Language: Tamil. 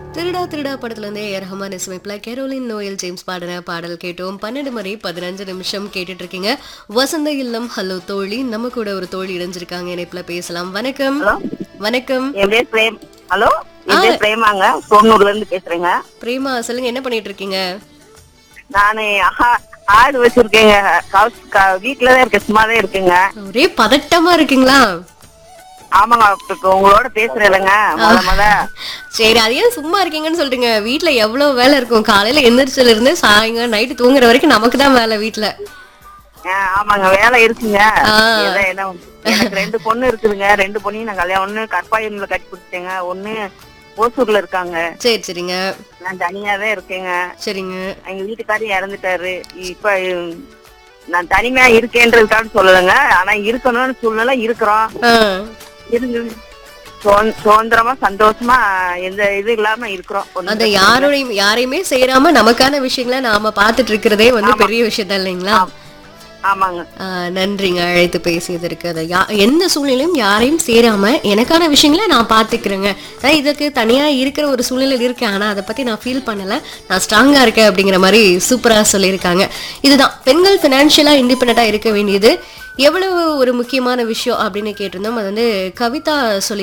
திருடா திருடா படத்துல இருந்தே ஏ ரஹ்மான் இசையமைப்புல கெரோலின் நோயல் ஜேம்ஸ் பாடின பாடல் கேட்டோம் பன்னெண்டு மணி பதினஞ்சு நிமிஷம் கேட்டுட்டு இருக்கீங்க வசந்த இல்லம் ஹலோ தோழி நம்ம கூட ஒரு தோழி இணைஞ்சிருக்காங்க இணைப்புல பேசலாம் வணக்கம் ஹலோ வணக்கம் என் பேர் பிரேம் ஹலோ என் பேர் பிரேமாங்க கோனூர்ல இருந்து பேசுறேங்க பிரேமா சொல்லுங்க என்ன பண்ணிட்டு இருக்கீங்க நானு ஆ- ஆடு வச்சிருக்கேங்க ஹவுஸ் க- வீட்டுலதான் இருக்கேன் சும்மாதான் இருக்குங்க ஒரே பதட்டமா இருக்கீங்களா ஆமாங்க இப்ப உங்களோட பேசுறேன் இல்லைங்க முத முத சரி அது ஏன் சும்மா இருக்கீங்கன்னு சொல்றீங்க வீட்ல எவ்வளவு வேலை இருக்கும் காலையில எந்திரிச்சல இருந்து சாயங்காலம் நைட்டு தூங்குற வரைக்கும் நமக்கு தான் வேலை வீட்ல ஆ, ஆமாங்க வேலை இருக்குங்க ஆ. ஏதோ என்ன எனக்கு ரெண்டு பொண்ணு இருக்குதுங்க ரெண்டு பொண்ணையும் நான் கல்யாணம் ஒண்ணு கற்பாயூர்ல கட்டி கொடுத்தேங்க ஒண்ணு ஓசூர்ல இருக்காங்க சரி சரிங்க நான் தனியாவே இருக்கேங்க சரிங்க எங்க வீட்டுக்காரர் இறந்துட்டாரு இப்ப உம், நான் தனிமையா இருக்கேன்றதுக்காக சொல்லலைங்க ஆனா இருக்கணும்னு சூழ்நிலை இருக்கிறோம் ஆ இருந்து சுதந்- சுதந்திரமா சந்தோஷமா எந்த இது இல்லாம இருக்கிறோம் ஒண்ணும் அந்த யாரோடையும் யாரையுமே சேராம நமக்கான விஷயங்களை நாம பாத்துட்டு இருக்கிறதே வந்து பெரிய விஷயம் தான் இல்லைங்களா ஆமாங்க ஆ, நன்றிங்க அழைத்து பேசியதற்கு அதை யா எந்த சூழ்நிலையும் யாரையும் சேராம எனக்கான விஷயங்களை நான் பாத்துக்கிறேங்க நான் இதுக்கு தனியா இருக்கிற ஒரு சூழ்நிலையில் இருக்கேன் ஆனா அதை பத்தி நான் ஃபீல் பண்ணல நான் ஸ்ட்ராங்கா இருக்கேன் அப்படிங்கிற மாதிரி சூப்பரா சொல்லியிருக்காங்க இதுதான் பெண்கள் பினான்சியலா இண்டிபெண்டா இருக்க வேண்டியது எவ்வளவு ஒரு முக்கியமான விஷயம் அப்படின்னு கேட்டிருந்தோம் அது வந்து கவிதா சொல்லி